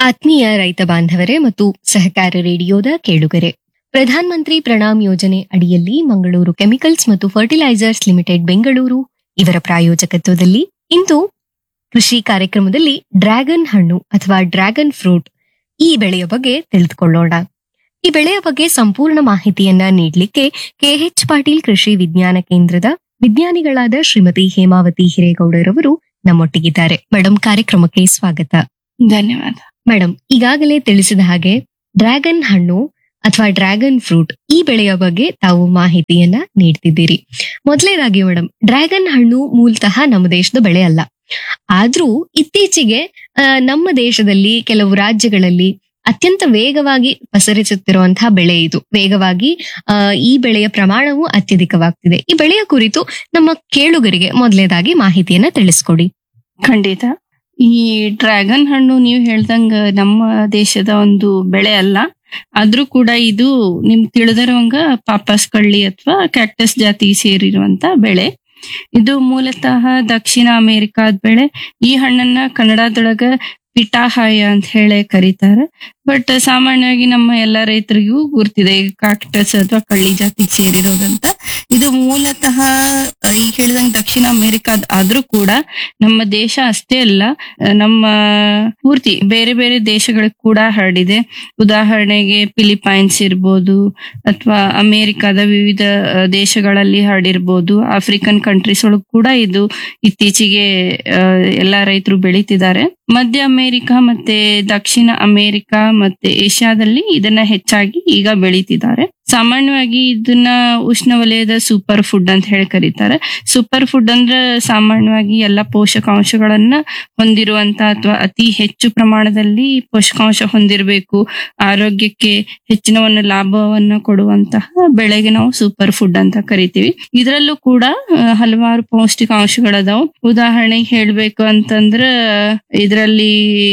ಆತ್ಮೀಯ ರೈತ ಬಾಂಧವರೇ ಮತ್ತು ಸಹಕಾರ ರೇಡಿಯೋದ ಕೇಳುಗರೆ ಪ್ರಧಾನ ಮಂತ್ರಿ ಪ್ರಣಾಮ್ ಯೋಜನೆ ಅಡಿಯಲ್ಲಿ ಮಂಗಳೂರು ಕೆಮಿಕಲ್ಸ್ ಮತ್ತು ಫರ್ಟಿಲೈಸರ್ಸ್ ಲಿಮಿಟೆಡ್ ಬೆಂಗಳೂರು ಇವರ ಪ್ರಾಯೋಜಕತ್ವದಲ್ಲಿ ಇಂದು ಕೃಷಿ ಕಾರ್ಯಕ್ರಮದಲ್ಲಿ ಡ್ರ್ಯಾಗನ್ ಹಣ್ಣು ಅಥವಾ ಡ್ರ್ಯಾಗನ್ ಫ್ರೂಟ್ ಈ ಬೆಳೆಯ ಬಗ್ಗೆ ತಿಳಿದುಕೊಳ್ಳೋಣ ಈ ಬೆಳೆಯ ಬಗ್ಗೆ ಸಂಪೂರ್ಣ ಮಾಹಿತಿಯನ್ನ ನೀಡಲಿಕ್ಕೆ ಕೆಎಚ್ ಪಾಟೀಲ್ ಕೃಷಿ ವಿಜ್ಞಾನ ಕೇಂದ್ರದ ವಿಜ್ಞಾನಿಗಳಾದ ಶ್ರೀಮತಿ ಹೇಮಾವತಿ ಹಿರೇಗೌಡರವರು ನಮ್ಮೊಟ್ಟಿಗಿದ್ದಾರೆ ಮೇಡಮ್ ಕಾರ್ಯಕ್ರಮಕ್ಕೆ ಸ್ವಾಗತ ಧನ್ಯವಾದ ಮೇಡಮ್ ಈಗಾಗಲೇ ತಿಳಿಸಿದ ಹಾಗೆ ಡ್ರ್ಯಾಗನ್ ಹಣ್ಣು ಅಥವಾ ಡ್ರ್ಯಾಗನ್ ಫ್ರೂಟ್ ಈ ಬೆಳೆಯ ಬಗ್ಗೆ ತಾವು ಮಾಹಿತಿಯನ್ನ ನೀಡ್ತಿದ್ದೀರಿ ಮೊದಲನೇದಾಗಿ ಮೇಡಮ್ ಡ್ರ್ಯಾಗನ್ ಹಣ್ಣು ಮೂಲತಃ ನಮ್ಮ ದೇಶದ ಬೆಳೆ ಅಲ್ಲ ಆದ್ರೂ ಇತ್ತೀಚೆಗೆ ಆ, ನಮ್ಮ ದೇಶದಲ್ಲಿ ಕೆಲವು ರಾಜ್ಯಗಳಲ್ಲಿ ಅತ್ಯಂತ ವೇಗವಾಗಿ ಪಸರಿಸುತ್ತಿರುವಂತಹ ಬೆಳೆ ಇದು ವೇಗವಾಗಿ ಆ, ಈ ಬೆಳೆಯ ಪ್ರಮಾಣವು ಅತ್ಯಧಿಕವಾಗ್ತಿದೆ ಈ ಬೆಳೆಯ ಕುರಿತು ನಮ್ಮ ಕೇಳುಗರಿಗೆ ಮೊದಲನೇದಾಗಿ ಮಾಹಿತಿಯನ್ನ ತಿಳಿಸ್ಕೊಡಿ ಖಂಡಿತ ಈ ಡ್ರ್ಯಾಗನ್ ಹಣ್ಣು ನೀವು ಹೇಳ್ದಂಗ ನಮ್ಮ ದೇಶದ ಒಂದು ಬೆಳೆ ಅಲ್ಲ ಆದ್ರೂ ಕೂಡ ಇದು ನಿಮ್ ತಿಳಿದಿರುವಂಗ ಪಾಪಸ್ ಕಳ್ಳಿ ಅಥವಾ ಕ್ಯಾಕ್ಟಸ್ ಜಾತಿ ಸೇರಿರುವಂತ ಬೆಳೆ ಇದು ಮೂಲತಃ ದಕ್ಷಿಣ ಅಮೆರಿಕಾದ ಬೆಳೆ ಈ ಹಣ್ಣನ್ನ ಕನ್ನಡದೊಳಗ ಪಿಟಾಹಾಯ ಅಂತ ಹೇಳಿ ಕರೀತಾರೆ ಬಟ್ ಸಾಮಾನ್ಯವಾಗಿ ನಮ್ಮ ಎಲ್ಲ ರೈತರಿಗೂ ಗುರ್ತಿದೆ ಕಾಕ್ಟಸ್ ಅಥವಾ ಕಳ್ಳಿ ಜಾತಿಗೆ ಸೇರಿರೋದಂತ ಇದು ಮೂಲತಃ ಆ, ಈಗ ಹೇಳಿದಂಗೆ ದಕ್ಷಿಣ ಅಮೆರಿಕಾದ ಆದ್ರೂ ಕೂಡ ನಮ್ಮ ದೇಶ ಅಷ್ಟೇ ಅಲ್ಲ ಆ, ನಮ್ಮ ಪೂರ್ತಿ ಬೇರೆ ಬೇರೆ ದೇಶಗಳಿಗೆ ಕೂಡ ಹರಡಿದೆ ಉದಾಹರಣೆಗೆ ಫಿಲಿಪೈನ್ಸ್ ಇರ್ಬೋದು ಅಥವಾ ಅಮೆರಿಕಾದ ವಿವಿಧ ಆ, ದೇಶಗಳಲ್ಲಿ ಹರಡಿರ್ಬೋದು ಆಫ್ರಿಕನ್ ಕಂಟ್ರೀಸ್ ಒಳಗ್ ಕೂಡ ಇದು ಇತ್ತೀಚೆಗೆ ಆ, ಎಲ್ಲಾ ರೈತರು ಬೆಳೀತಿದ್ದಾರೆ ಮಧ್ಯ ಅಮೆರಿಕ ಮತ್ತೆ ದಕ್ಷಿಣ ಅಮೆರಿಕ ಮತ್ತೆ ಏಷ್ಯಾದಲ್ಲಿ ಇದನ್ನ ಹೆಚ್ಚಾಗಿ ಈಗ ಬೆಳೀತಿದ್ದಾರೆ ಸಾಮಾನ್ಯವಾಗಿ ಇದನ್ನ ಉಷ್ಣವಲಯದ ಸೂಪರ್ ಫುಡ್ ಅಂತ ಹೇಳಿ ಕರೀತಾರೆ ಸೂಪರ್ ಫುಡ್ ಅಂದ್ರೆ ಸಾಮಾನ್ಯವಾಗಿ ಎಲ್ಲ ಪೋಷಕಾಂಶಗಳನ್ನ ಹೊಂದಿರುವಂತ ಅಥವಾ ಅತಿ ಹೆಚ್ಚು ಪ್ರಮಾಣದಲ್ಲಿ ಪೋಷಕಾಂಶ ಹೊಂದಿರಬೇಕು ಆರೋಗ್ಯಕ್ಕೆ ಹೆಚ್ಚಿನ ಒಂದು ಲಾಭವನ್ನ ಕೊಡುವಂತಹ ಬೆಳೆಗೆ ನಾವು ಸೂಪರ್ ಫುಡ್ ಅಂತ ಕರಿತೀವಿ ಇದರಲ್ಲೂ ಕೂಡ ಆ, ಹಲವಾರು ಪೌಷ್ಟಿಕಾಂಶಗಳದಾವು ಉದಾಹರಣೆಗೆ ಹೇಳ್ಬೇಕು ಅಂತಂದ್ರ ಇದರಲ್ಲಿ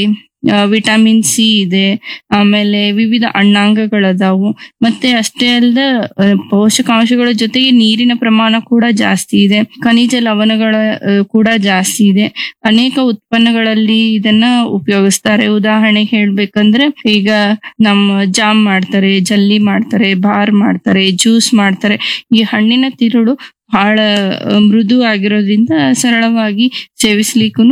ವಿಟಮಿನ್ ಸಿ ಇದೆ ಆಮೇಲೆ ವಿವಿಧ ಅಣ್ಣಾಂಗಗಳದಾವು ಮತ್ತೆ ಅಷ್ಟೇ ಅಲ್ಲದೆ ಪೋಷಕಾಂಶಗಳ ಜೊತೆಗೆ ನೀರಿನ ಪ್ರಮಾಣ ಕೂಡ ಜಾಸ್ತಿ ಇದೆ ಖನಿಜ ಲವಣಗಳ ಆ, ಕೂಡ ಜಾಸ್ತಿ ಇದೆ ಅನೇಕ ಉತ್ಪನ್ನಗಳಲ್ಲಿ ಇದನ್ನ ಉಪಯೋಗಿಸ್ತಾರೆ ಉದಾಹರಣೆಗೆ ಹೇಳ್ಬೇಕಂದ್ರೆ ಈಗ ನಮ್ಮ ಜಾಮ್ ಮಾಡ್ತಾರೆ ಜಲ್ಲಿ ಮಾಡ್ತಾರೆ ಬಾರ್ ಮಾಡ್ತಾರೆ ಜ್ಯೂಸ್ ಮಾಡ್ತಾರೆ ಈ ಹಣ್ಣಿನ ತಿರುಳು ಬಹಳ ಆ, ಮೃದು ಆಗಿರೋದ್ರಿಂದ ಸರಳವಾಗಿ ಸೇವಿಸ್ಲಿಕ್ಕೂ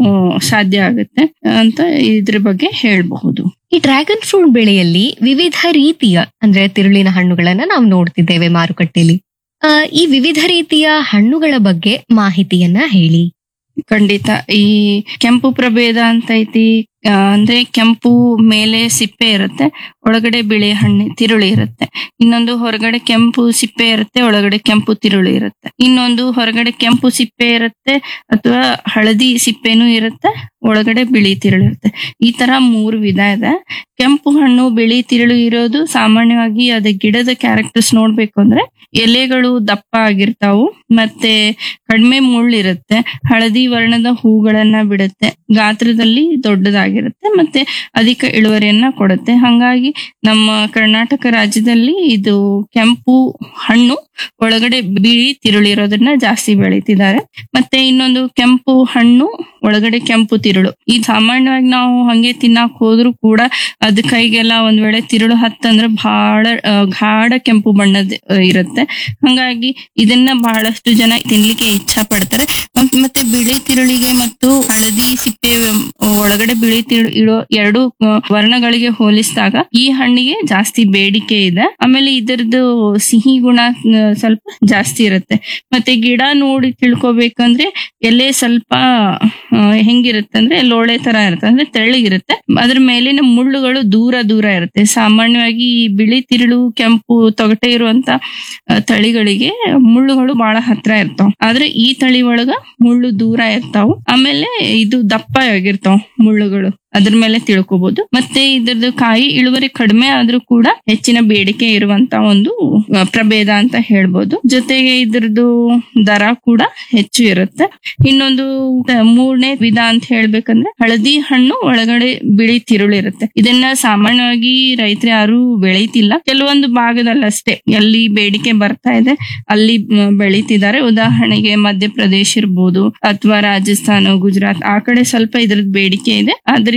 ಸಾಧ್ಯ ಆಗುತ್ತೆ ಅಂತ ಇದ್ರ ಬಗ್ಗೆ ಹೇಳ್ಬಹುದು ಈ ಡ್ರ್ಯಾಗನ್ ಫ್ರೂಟ್ ಬೆಳೆಯಲ್ಲಿ ವಿವಿಧ ರೀತಿಯ ಅಂದ್ರೆ ತಿರುಳಿನ ಹಣ್ಣುಗಳನ್ನ ನಾವು ನೋಡ್ತಿದ್ದೇವೆ ಮಾರುಕಟ್ಟೆಯಲ್ಲಿ ಆ, ಈ ವಿವಿಧ ರೀತಿಯ ಹಣ್ಣುಗಳ ಬಗ್ಗೆ ಮಾಹಿತಿಯನ್ನ ಹೇಳಿ ಖಂಡಿತ ಈ ಕೆಂಪು ಪ್ರಭೇದ ಅಂತ ಐತಿ ಆ, ಅಂದ್ರೆ ಕೆಂಪು ಮೇಲೆ ಸಿಪ್ಪೆ ಇರುತ್ತೆ ಒಳಗಡೆ ಬಿಳಿ ಹಣ್ಣು ತಿರುಳಿ ಇರುತ್ತೆ ಇನ್ನೊಂದು ಹೊರಗಡೆ ಕೆಂಪು ಸಿಪ್ಪೆ ಇರುತ್ತೆ ಒಳಗಡೆ ಕೆಂಪು ತಿರುಳಿ ಇರುತ್ತೆ ಇನ್ನೊಂದು ಹೊರಗಡೆ ಕೆಂಪು ಸಿಪ್ಪೆ ಇರುತ್ತೆ ಅಥವಾ ಹಳದಿ ಸಿಪ್ಪೆನೂ ಇರುತ್ತೆ ಒಳಗಡೆ ಬಿಳಿ ತಿರುಳು ಇರುತ್ತೆ ಈ ತರ ಮೂರು ವಿಧ ಇದೆ ಕೆಂಪು ಹಣ್ಣು ಬಿಳಿ ತಿರುಳು ಇರೋದು ಸಾಮಾನ್ಯವಾಗಿ ಅದ ಗಿಡದ ಕ್ಯಾರೆಕ್ಟರ್ಸ್ ನೋಡ್ಬೇಕು ಅಂದ್ರೆ ಎಲೆಗಳು ದಪ್ಪ ಆಗಿರ್ತಾವು ಮತ್ತೆ ಕಡಿಮೆ ಮುಳ್ಳಿರುತ್ತೆ ಹಳದಿ ವರ್ಣದ ಹೂಗಳನ್ನ ಬಿಡುತ್ತೆ ಗಾತ್ರದಲ್ಲಿ ದೊಡ್ಡದಾಗಿರುತ್ತೆ ಮತ್ತೆ ಅಧಿಕ ಇಳುವರಿಯನ್ನ ಕೊಡುತ್ತೆ ಹಂಗಾಗಿ ನಮ್ಮ ಕರ್ನಾಟಕ ರಾಜ್ಯದಲ್ಲಿ ಇದು ಕೆಂಪು ಹಣ್ಣು ಒಳಗಡೆ ಬಿಳಿ ತಿರುಳಿರೋದನ್ನ ಜಾಸ್ತಿ ಬೆಳೀತಿದ್ದಾರೆ ಮತ್ತೆ ಇನ್ನೊಂದು ಕೆಂಪು ಹಣ್ಣು ಒಳಗಡೆ ಕೆಂಪು ತಿರುಳು ಈ ಸಾಮಾನ್ಯವಾಗಿ ನಾವು ಹಂಗೆ ತಿನ್ನಾಕ್ ಹೋದ್ರು ಕೂಡ ಅದ್ ಕೈಗೆಲ್ಲ ಒಂದ್ ವೇಳೆ ತಿರುಳು ಹತ್ತಂದ್ರೆ ಬಹಳ ಆ, ಗಾಢ ಕೆಂಪು ಬಣ್ಣದ ಆ, ಇರುತ್ತೆ ಹಂಗಾಗಿ ಇದನ್ನ ಬಹಳಷ್ಟು ಜನ ತಿನ್ಲಿಕ್ಕೆ ಇಚ್ಛಾ ಪಡ್ತಾರೆ ಮತ್- ಮತ್ತೆ ಬಿಳಿ ತಿರುಳಿಗೆ ಮತ್ತು ಹಳದಿ ಸಿಪ್ಪೆ ಒಳಗಡೆ ಬಿಳಿ ತಿರುಳು ಇಡೋ ಎರಡು ಆ, ವರ್ಣಗಳಿಗೆ ಹೋಲಿಸಿದಾಗ ಈ ಹಣ್ಣಿಗೆ ಜಾಸ್ತಿ ಬೇಡಿಕೆ ಇದೆ ಆಮೇಲೆ ಇದರದ್ದು ಸಿಹಿ ಗುಣ ಆ, ಸ್ವಲ್ಪ ಜಾಸ್ತಿ ಇರುತ್ತೆ ಮತ್ತೆ ಗಿಡ ನೋಡಿ ತಿಳ್ಕೊಬೇಕಂದ್ರೆ ಎಲೆ ಸ್ವಲ್ಪ ಆ, ಹೆಂಗಿರುತ್ತೆ ಅಂದ್ರೆ ಲೋಳೆ ತರ ಇರುತ್ತೆ ಅಂದ್ರೆ ತೆಳ್ಳಗಿರುತ್ತೆ ಅದ್ರ ಮೇಲಿನ ಮುಳ್ಳುಗಳು ದೂರ ದೂರ ಇರುತ್ತೆ ಸಾಮಾನ್ಯವಾಗಿ ಈ ಬಿಳಿ ತಿರುಳು ಕೆಂಪು ತೊಗಟೆ ಇರುವಂತ ಆ, ತಳಿಗಳಿಗೆ ಮುಳ್ಳುಗಳು ಬಹಳ ಹತ್ರ ಇರ್ತಾವ ಆದ್ರೆ ಈ ತಳಿ ಒಳಗ ಮುಳ್ಳು ದೂರ ಇರ್ತಾವ ಆಮೇಲೆ ಇದು ದಪ್ಪ ಆಗಿರ್ತಾವ ಮುಳ್ಳುಗಳು ಅದ್ರ ಮೇಲೆ ತಿಳ್ಕೊಬಹುದು ಮತ್ತೆ ಇದ್ರದ್ದು ಕಾಯಿ ಇಳುವರಿ ಕಡಿಮೆ ಆದ್ರೂ ಕೂಡ ಹೆಚ್ಚಿನ ಬೇಡಿಕೆ ಇರುವಂತ ಒಂದು ಆ, ಪ್ರಭೇದ ಅಂತ ಹೇಳ್ಬೋದು ಜೊತೆಗೆ ಇದ್ರದ್ದು ದರ ಕೂಡ ಹೆಚ್ಚು ಇರುತ್ತೆ ಇನ್ನೊಂದು ಆ, ಮೂರನೇ ವಿಧ ಅಂತ ಹೇಳ್ಬೇಕಂದ್ರೆ ಹಳದಿ ಹಣ್ಣು ಒಳಗಡೆ ಬಿಳಿ ತಿರುಳು ಇರುತ್ತೆ ಇದನ್ನ ಸಾಮಾನ್ಯವಾಗಿ ರೈತರು ಯಾರು ಬೆಳೀತಿಲ್ಲ ಕೆಲವೊಂದು ಭಾಗದಲ್ಲಷ್ಟೇ ಎಲ್ಲಿ ಬೇಡಿಕೆ ಬರ್ತಾ ಇದೆ ಅಲ್ಲಿ ಮ್, ಬೆಳೀತಿದ್ದಾರೆ ಉದಾಹರಣೆಗೆ ಮಧ್ಯಪ್ರದೇಶ ಇರ್ಬೋದು ಅಥವಾ ರಾಜಸ್ಥಾನ ಗುಜರಾತ್ ಆ ಕಡೆ ಸ್ವಲ್ಪ ಇದ್ರದ್ ಬೇಡಿಕೆ ಇದೆ ಅದರಿಂದ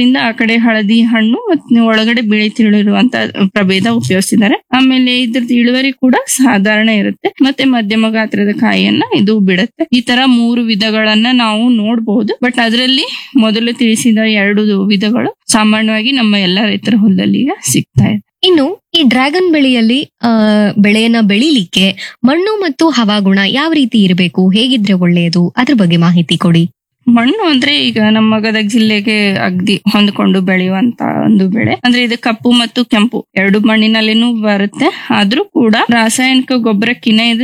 ಅದರಿಂದ ಆ ಕಡೆ ಹಳದಿ ಹಣ್ಣು ಮತ್ತೆ ಒಳಗಡೆ ಬಿಳಿ ತಿರುಳಿರುವಂತ ಪ್ರಭೇದ ಉಪಯೋಗಿಸಿದ್ದಾರೆ ಆಮೇಲೆ ಇದ್ರದ್ದು ಇಳುವರಿ ಕೂಡ ಸಾಧಾರಣ ಇರುತ್ತೆ ಮತ್ತೆ ಮಧ್ಯಮ ಗಾತ್ರದ ಕಾಯಿಯನ್ನ ಇದು ಬಿಡುತ್ತೆ ಈ ತರ ಮೂರು ವಿಧಗಳನ್ನ ನಾವು ನೋಡಬಹುದು ಬಟ್ ಅದರಲ್ಲಿ ಮೊದಲು ತಿಳಿಸಿದ ಎರಡು ವಿಧಗಳು ಸಾಮಾನ್ಯವಾಗಿ ನಮ್ಮ ಎಲ್ಲ ರೈತರ ಹೊಲದಲ್ಲಿ ಈಗ ಸಿಗ್ತಾ ಇದೆ ಇನ್ನು ಈ ಡ್ರ್ಯಾಗನ್ ಬೆಳೆಯಲ್ಲಿ ಆ ಬೆಳೆಯನ್ನ ಬೆಳಿಲಿಕ್ಕೆ ಮಣ್ಣು ಮತ್ತು ಹವಾಗುಣ ಯಾವ ರೀತಿ ಇರಬೇಕು ಹೇಗಿದ್ರೆ ಒಳ್ಳೆಯದು ಅದ್ರ ಬಗ್ಗೆ ಮಾಹಿತಿ ಕೊಡಿ ಮಣ್ಣು ಅಂದ್ರೆ ಈಗ ನಮ್ಮ ಗದಗ ಜಿಲ್ಲೆಗೆ ಅಗ್ದಿ ಹೊಂದ್ಕೊಂಡು ಬೆಳೆಯುವಂತ ಒಂದು ಬೆಳೆ ಅಂದ್ರೆ ಇದು ಕಪ್ಪು ಮತ್ತು ಕೆಂಪು ಎರಡು ಮಣ್ಣಿನಲ್ಲಿನೂ ಬರುತ್ತೆ ಆದ್ರೂ ಕೂಡ ರಾಸಾಯನಿಕ ಗೊಬ್ಬರಕ್ಕಿಂತ ಇದು